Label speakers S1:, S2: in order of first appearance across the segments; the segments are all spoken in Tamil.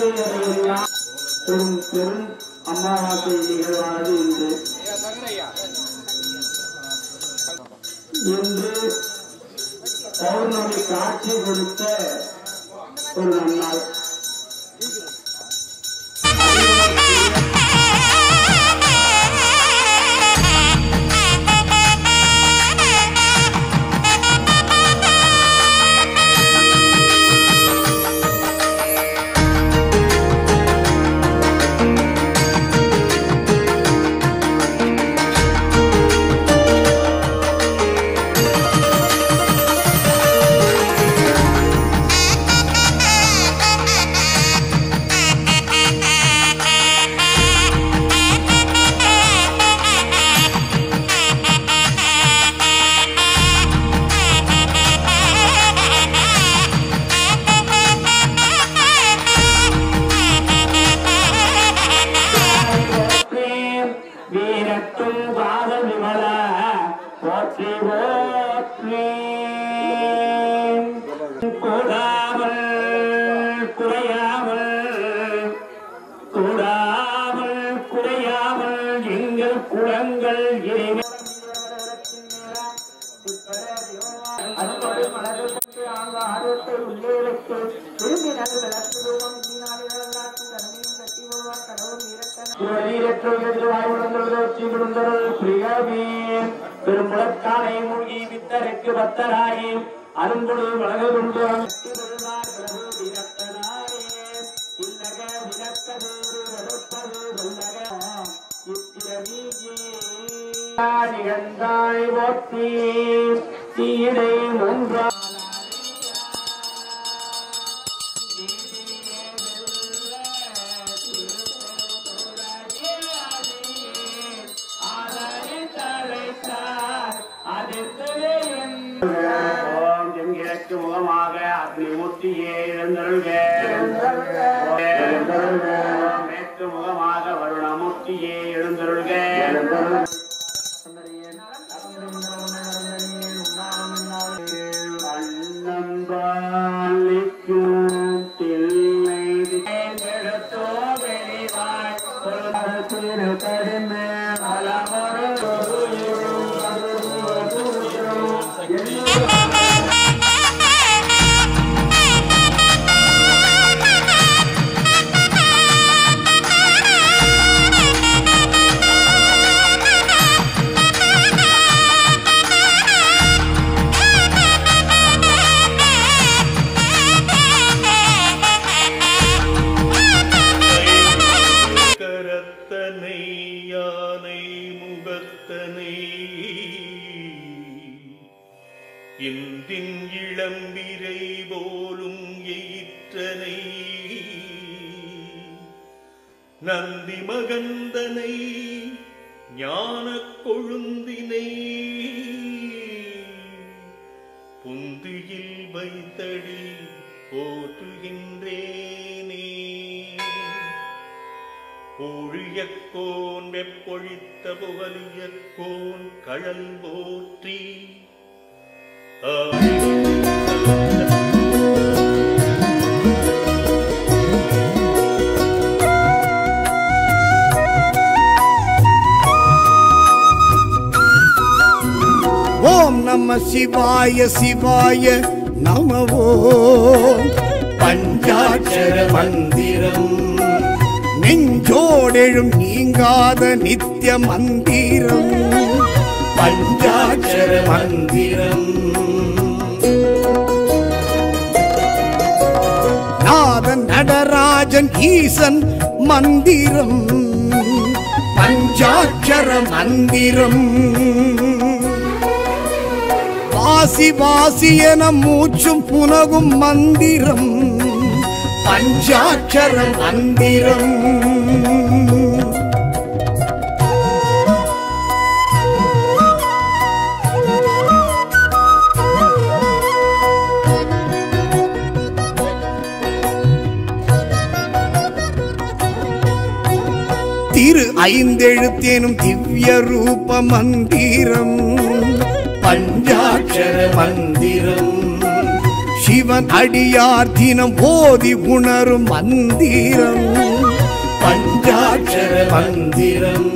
S1: எதையெல்லாம் பெரும் பெரும் அமாவாசை நிகழ்வானது இன்று இன்று பௌர்ணமி காட்சி கொடுத்த ஒரு நன்னாள் வீரத்தும் வாத விமல போற்றி போற்றி கூடாமல் குறையாமல் கூடாமல் குறையாமல் எங்கள் குளங்கள் இறைவன் அன்போடு மனது கொண்டு ஆங்க ஆர்வத்தை உள்ளே வைத்து விரும்பினர் விளக்கு ரூபம் ஈனாடு விளக்கு தன்மையும் கட்டி வருவார் கடவுள் பெரும்புலத்தானை மூழ்கி வித்தருக்கு பத்தராகி அரும்புழு வழகு கொண்டு நிகழ்ந்தாய் ஓட்டி தீடை மூன்றா ஓம் எங்கிழக்கு முகமாக அக்னிமூர்த்தியே எழுந்தருள்க ஓம் மேற்கு முகமாக வருணமூர்த்தியே எழுந்தருள்க அன்னம்பாலிக்கும் தில்லை எழுத்தோ வெளிவாய் திரு கடுமை அலமரு
S2: கரத்தனை யானை முகத்தனை இந்தின் இளம்பிரை போலும் எயிற்றனை நந்தி மகந்தனை ஞானக் கொழுந்தினை புந்தியில் வைத்தடி போற்றுகின்றேனே ஒழியக்கோன் வெப்பொழித்த புகலியக்கோன் கழல் போற்றி
S3: ஓம் நம சிவாய சிவாய நமவோ பஞ்சாட்சர மந்திரம் நெஞ்சோடெழும் நீங்காத நித்திய மந்திரம் பஞ்சாட்சர மந்திரம் நாதன் நடராஜன் ஈசன் மந்திரம் பஞ்சாட்சர மந்திரம் வாசி வாசி என மூச்சும் புனகும் மந்திரம் பஞ்சாட்சர மந்திரம் திரு ஐந்தெழுத்தேனும் திவ்ய ரூப மந்திரம் பஞ்சாட்சர மந்திரம் சிவ இறைவன் அடியார் தினம் போதி உணரும் மந்திரம் பஞ்சாட்சர மந்திரம்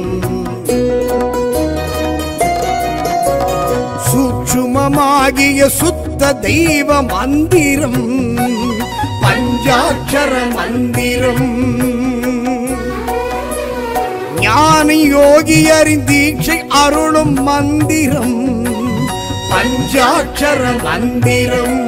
S3: சூட்சுமமாகிய சுத்த தெய்வ மந்திரம் பஞ்சாட்சர மந்திரம் ஞான யோகியரின் தீட்சை அருளும் மந்திரம் பஞ்சாட்சர மந்திரம்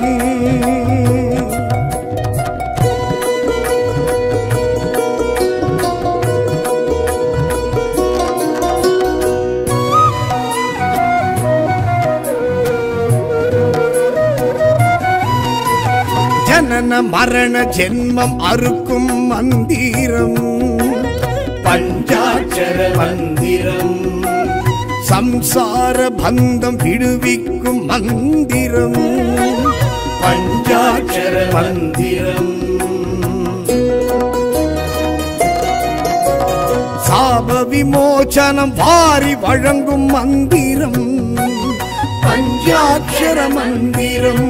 S3: ஜனன மரண ஜென்மம் அறுக்கும் மந்திரம் பஞ்சாட்சர மந்திரம் சம்சார பந்தம் விடுவிக்கும் மந்திரம் பஞ்சாட்சர மந்திரம் சாப விமோசனம் வாரி வழங்கும் மந்திரம் பஞ்சாட்சர மந்திரம்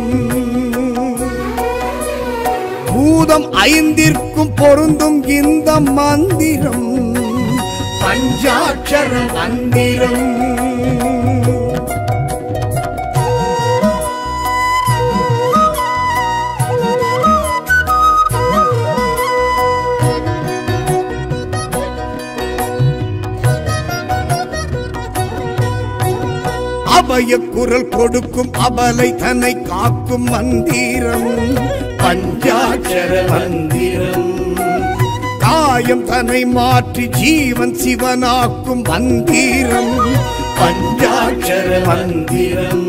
S3: பூதம் ஐந்திற்கும் பொருந்தும் இந்த மந்திரம் பஞ்சாட்சர மந்திரம் அபய குரல் கொடுக்கும் அபலை தன்னை காக்கும் மந்திரம் பஞ்சாட்சர மந்திரம் காயம் தன்னை மாற்றி ஜீவன் சிவனாக்கும் மந்திரம் பஞ்சாட்சர மந்திரம்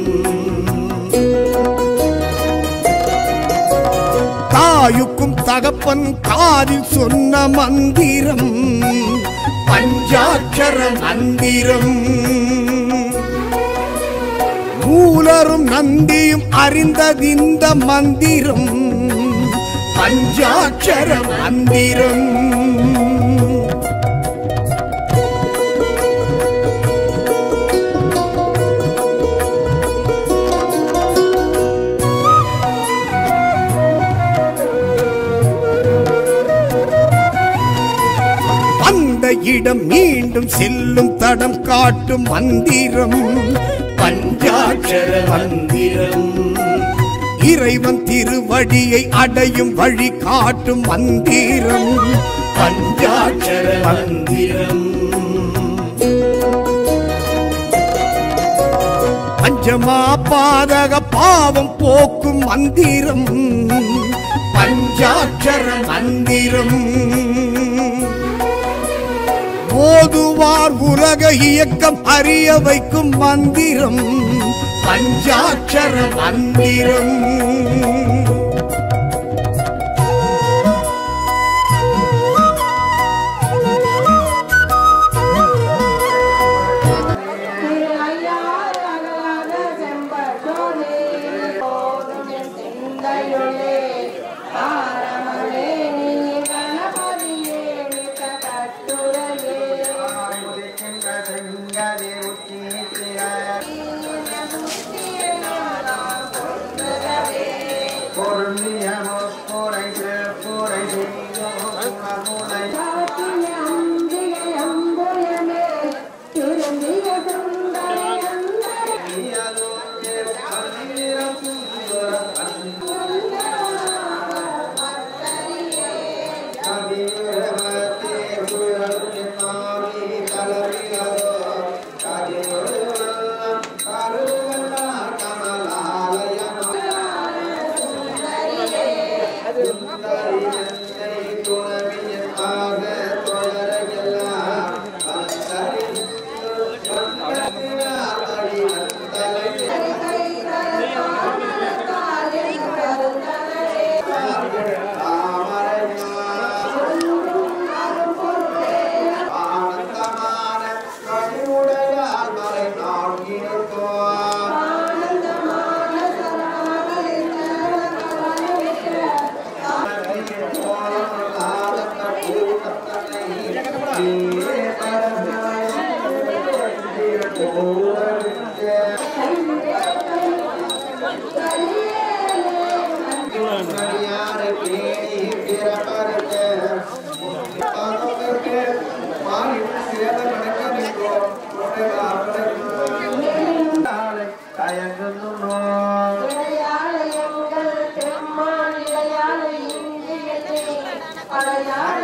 S3: தாயுக்கும் தகப்பன் காதில் சொன்ன மந்திரம் பஞ்சாட்சர மந்திரம் மூலரும் நந்தியும் அறிந்ததிந்த மந்திரம் பஞ்சாட்சர மந்திரம் அந்த இடம் மீண்டும் செல்லும் தடம் காட்டும் மந்திரம் பஞ்சாட்சர மந்திரம் இறைவன் திருவடியை அடையும் வழி காட்டும் மந்திரம் பஞ்சாட்சர மந்திரம் பஞ்சமா பாதக பாவம் போக்கும் மந்திரம் பஞ்சாட்சர மந்திரம் ஓதுவார் உலக இயக்கம் அறிய வைக்கும் மந்திரம் பஞ்சாட்சர மந்திரம்
S1: திரு ஐயார் அகலாத செம்பட்டோனே, போதும் என் சிந்தையுள்ளே. ஆரமலே நீ கணபதியே நித்த கட்டுரையே. காட்டிய அம்பிகை அம்புயமே, திரும்பிய சுந்தரி அந்தரி.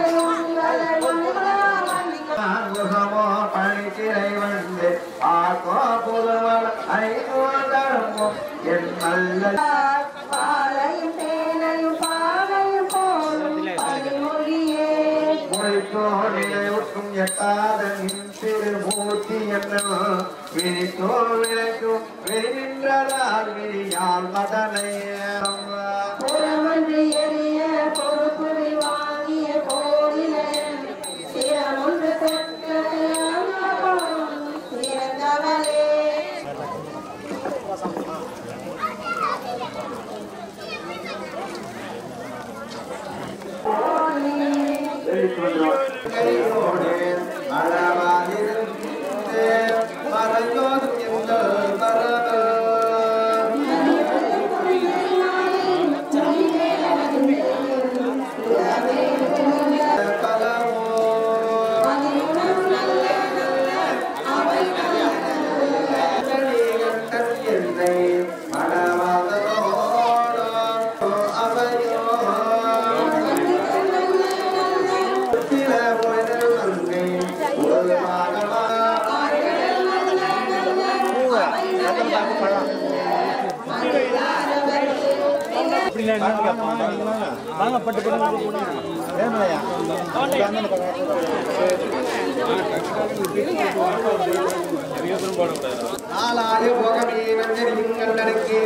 S4: முகமோ பழிச்சிறை வந்து ஆக்கோ புதுவள் ஐநூ தருமம் என் நல்ல
S1: பாலையும் தேனையும் பாலையும் போலும் பனிமொழியே
S4: மொழித்தோடிலை ஒட்டும் எட்டாத நின் திருமூர்த்தி என்ன விழித்தோ விளைக்கும் விரிகின்றதால் விழியால் மதனை
S1: புறமன்று எரிய பொறுப்புரை வாங்கிய கோடிலன் சிரமொன்று பெற்ற சிறந்தவளே
S4: கையோடு அளவாதிருந்தே மறையோதும் எங்கள் மரபு நாலாய போகமே வந்து நீங்கள் நடக்கு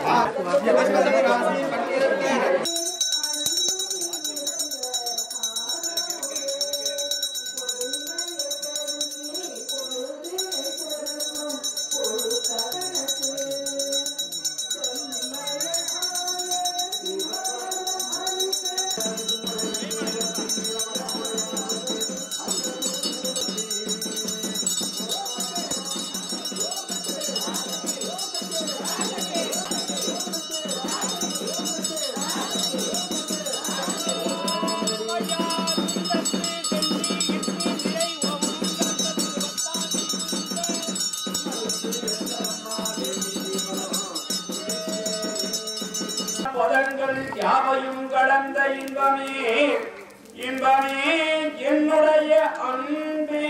S5: பதங்கள் யாவையும் கடந்த இன்பமே இன்பமே என்னுடைய அன்பே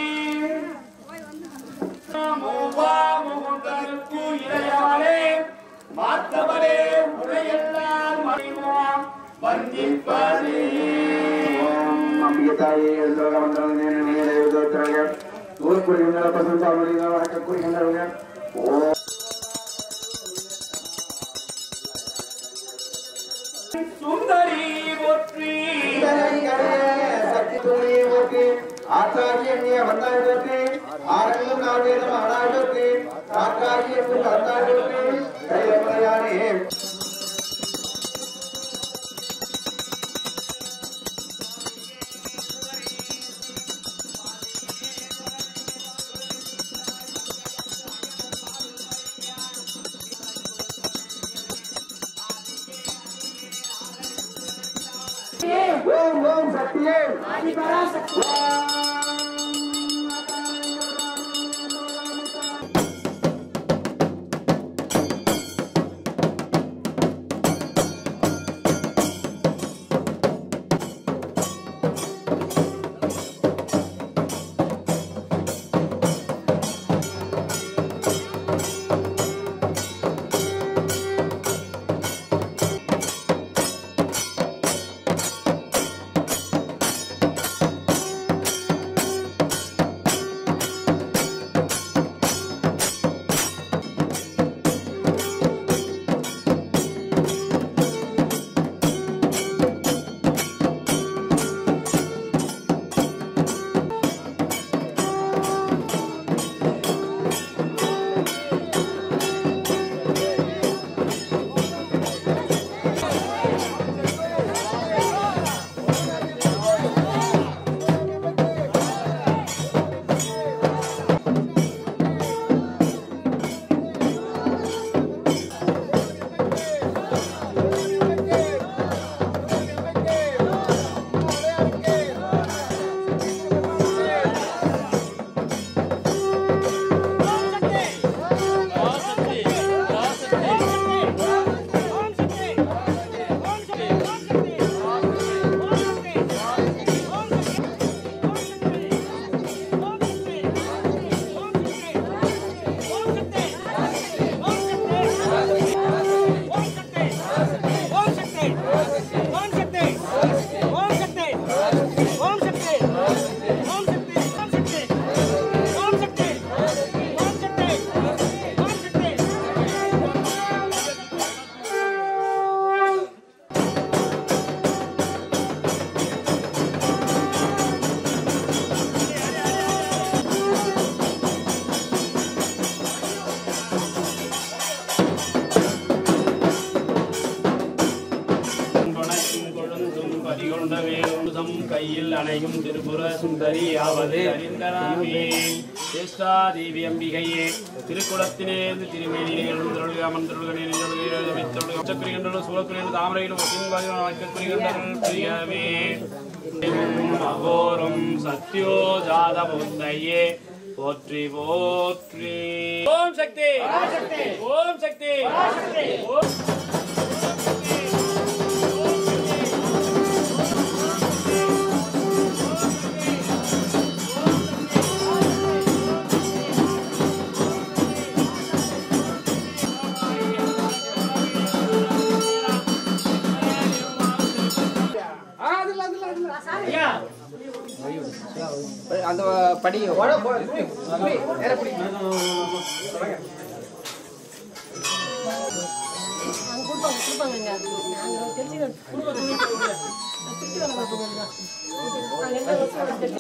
S5: மூவா முகுந்தருக்கு இளையவளே மாத்தவரே உரையெல்லாம் மறைவாம் வந்திப்பதே
S4: அம்பிகத்தாயே லோகமண்டல நீரை உதவுத்தரங்க ஊர்க்குடிங்கிற பசுந்தாமொழிங்க வணக்கக்கூடியவங்க ஓ
S5: சுந்தரி போற்றி
S4: சக்தி துணியை போற்றி ஆச்சாரியன்ய வந்தாய் போற்றி ஆரங்கும் நாவேதம் ஆனாய் போற்றி ஆச்சாரியன் வந்தாய் போற்றி தைரமலையானே ஓம் ஓம் சக்தியே
S5: கையில் அணையும் திருபுர சுந்தரி ஆவது அறிந்தனாமே சேஷ்டா தேவி அம்பிகையே திருக்குளத்தினேந்து திருமேனியை எழுந்தருள் அமர்ந்தருள்கள் சக்கரிகண்டல் சூழக்குரியல் தாமரையில் வழக்கக்குரிகண்டல் பிரியமே அகோரம் சத்யோ ஜாத புத்தையே போற்றி போற்றி ஓம் சக்தி ஓம் சக்தி ஓம்
S6: அந்த படி
S7: அங்க கொடுப்பாங்க கொடுப்பாங்க அங்க தெரிஞ்சு கொடுப்பாங்க திருச்சி வேலை பார்ப்பாங்க அங்க என்ன வருஷம் தெரிஞ்சு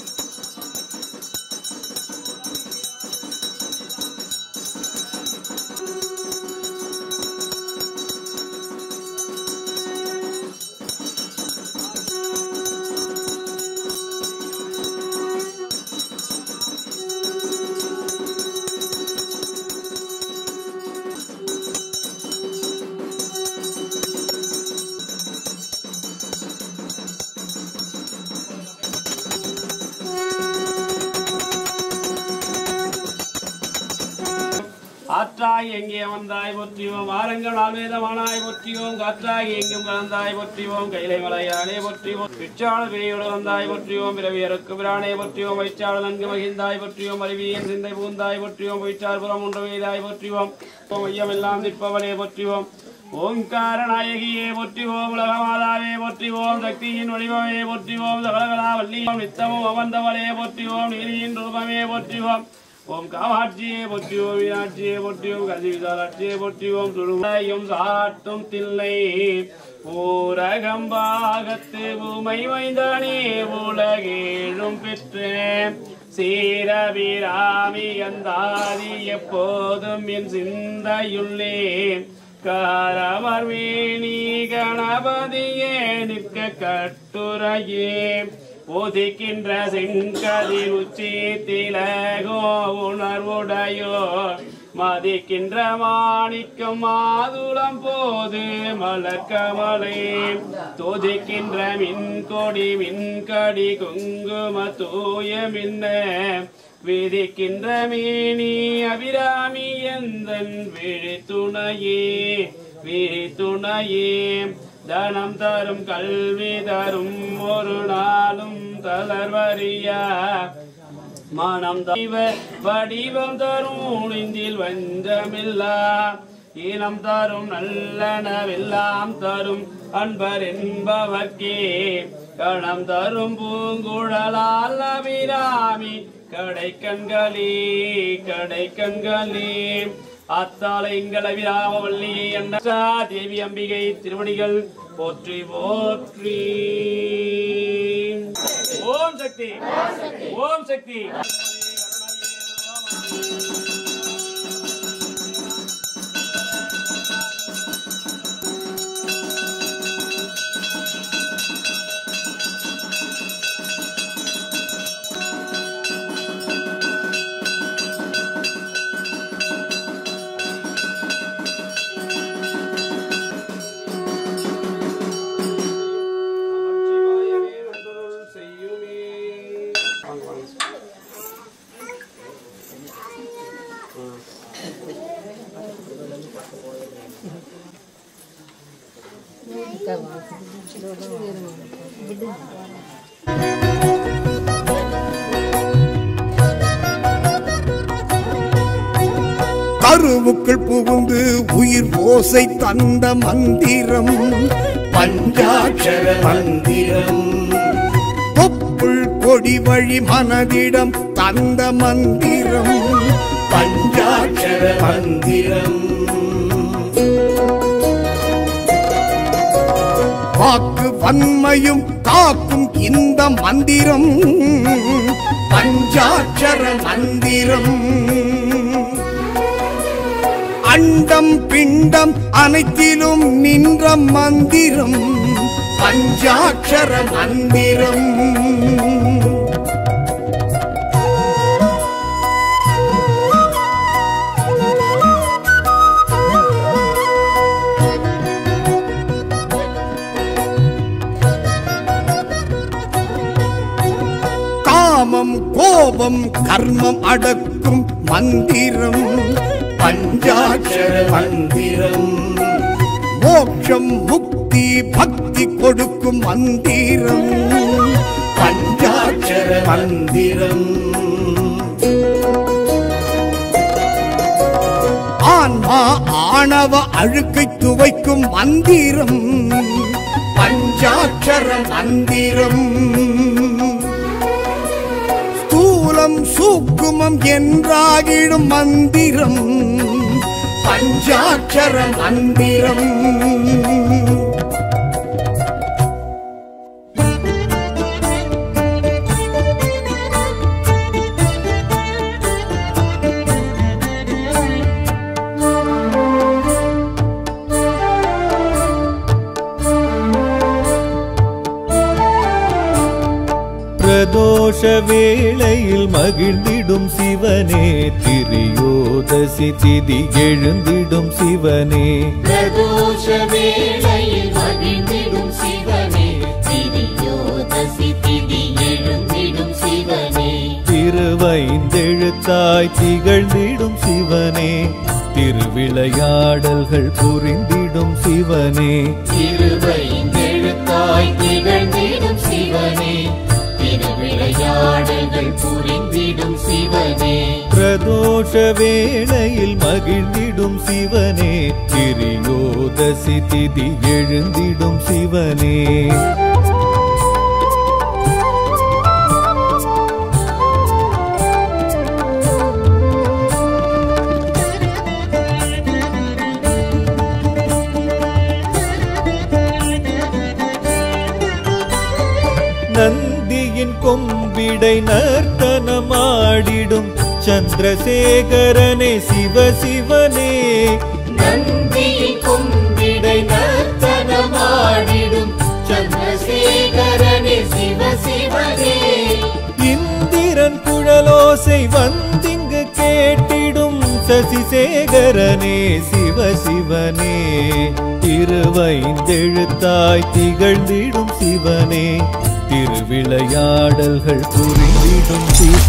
S5: ஆற்றாய் எங்கே வந்தாய் போற்றியோம் ஆரங்கள் ஆல்வேதமானாய் போற்றியோம் காற்றாய் எங்கும் கலந்தாய் போற்றியோம் கைலை மலையானே போற்றியோம் பிச்சாள பேயோடு வந்தாய் போற்றியோம் பிறவியருக்கு பிரானே போற்றியோம் வைச்சாள் நன்கு மகிழ்ந்தாய் போற்றியோம் அறிவியன் சிந்தை பூந்தாய் போற்றியோம் வைச்சார் புறம் ஒன்று வேதாய் போற்றியோம் மையமெல்லாம் நிற்பவளே போற்றியோம் ஓங்கார நாயகியே போற்றிவோம் உலகமாதாவே போற்றிவோம் சக்தியின் வடிவமே போற்றிவோம் சகலகலா வல்லியோம் நித்தமும் அமர்ந்தவளே போற்றிவோம் நீதியின் ரூபமே போற்றிவோம் ஓம் காமாட்சியே போற்றியோம் மீனாட்சியே போற்றியோம் கதி விசாலாட்சியே போற்றியோம் சுடுமையும் சாட்டும் தில்லை ஊரகம்பாகத்து பூமை வைந்தானே உலகேழும் பெற்றேன் சீரபிராமி அந்தாதி எப்போதும் என் சிந்தையுள்ளே காரமர்வேணி கணபதியே நிற்க கட்டுரையே போதிக்கின்ற செங்கதிர் உச்சி திலகோ உணர்வுடையோ மதிக்கின்ற மாணிக்கம் மாதுளம் போது மலர்கமலை தோதிக்கின்ற மின்கொடி மின்கடி குங்கும தூய மின்ன விதிக்கின்ற மேனி அபிராமி எந்தன் விழித்துணையே விழித்துணையே தனம் தரும் கல்வி தரும் ஒரு நாளும் தளர்வறியா மனம் தெய்வ வடிவம் தரும் நெஞ்சில் வஞ்சமில்லா ஈனம் தரும் நல்லனவெல்லாம் தரும் அன்பர் என்பவர்க்கே கணம் தரும் பூங்குழலால் அபிராமி கடை கண்களே கடை கண்களே அத்தாலயங்கள் அபிராமவல்லி அண்ணா தேவி அம்பிகை திருவடிகள் போற்றி போற்றி ஓம் சக்தி ஓம் சக்தி நமச்சிவாயவே நன்றருள் செய்யுமே வாங்க வாங்க
S3: கருவுக்குள் புகுந்து உயிர் ஓசை தந்த மந்திரம் பஞ்சாட்சர மந்திரம் தொப்புள் கொடி வழி மனதிடம் தந்த மந்திரம் பஞ்சாட்சர மந்திரம் வாக்கு வன்மையும் காக்கும் இந்த மந்திரம் பஞ்சாட்சர மந்திரம் அண்டம் பிண்டம் அனைத்திலும் நின்ற மந்திரம் பஞ்சாட்சர மந்திரம் காமம் கோபம் கர்மம் அடக்கும் மந்திரம் பஞ்சாட்சர மந்திரம் மோட்சம் முக்தி பக்தி கொடுக்கும் மந்திரம் பஞ்சாட்சர மந்திரம் ஆன்மா ஆணவ அழுக்கை துவைக்கும் மந்திரம் பஞ்சாட்சர மந்திரம் ஸ்தூலம் சூக்குமம் என்றாகிடும் மந்திரம் பஞ்சாட்சர மந்திரம்
S8: பிரதோஷ வேளையில் மகிழ்ந்திடும் சிவனே திரியோதசி திதி எழுந்திடும் சிவனே
S9: பிரதோஷ வேளையில் மகிழ்ந்திடும் சிவனே திரியோதசி திதி எழுந்திடும் சிவனே
S8: திருவைந்தெழுத்தாய் திகழ்ந்திடும் சிவனே திருவிளையாடல்கள் புரிந்திடும் சிவனே
S9: திருவைந்தெழுத்தாய் திகழ்ந்திடும் சிவனே திருவிளையாடல்கள் புரிந்திடும் சிவனே
S8: பிரதோஷ வேளையில் மகிழ்ந்திடும் சிவனே திரியோதசி திதி எழுந்திடும் சிவனே நந்தியின் கொம்பிடை நர்த்தனமாடிடும் சந்திரசேகரனே சிவ சிவனே
S9: நந்தியில் கும்பிடை நர்த்தனமாடிடும் சந்திரசேகரனே சிவ சிவனே
S8: இந்திரன் குழலோசை வந்திங்கு கேட்டிடும் சசிசேகரனே சிவ சிவனே திருவைந்தெழுத்தாய் திகழ்ந்திடும் சிவனே திருவிளையாடல்கள் புரிந்திடும் சிவ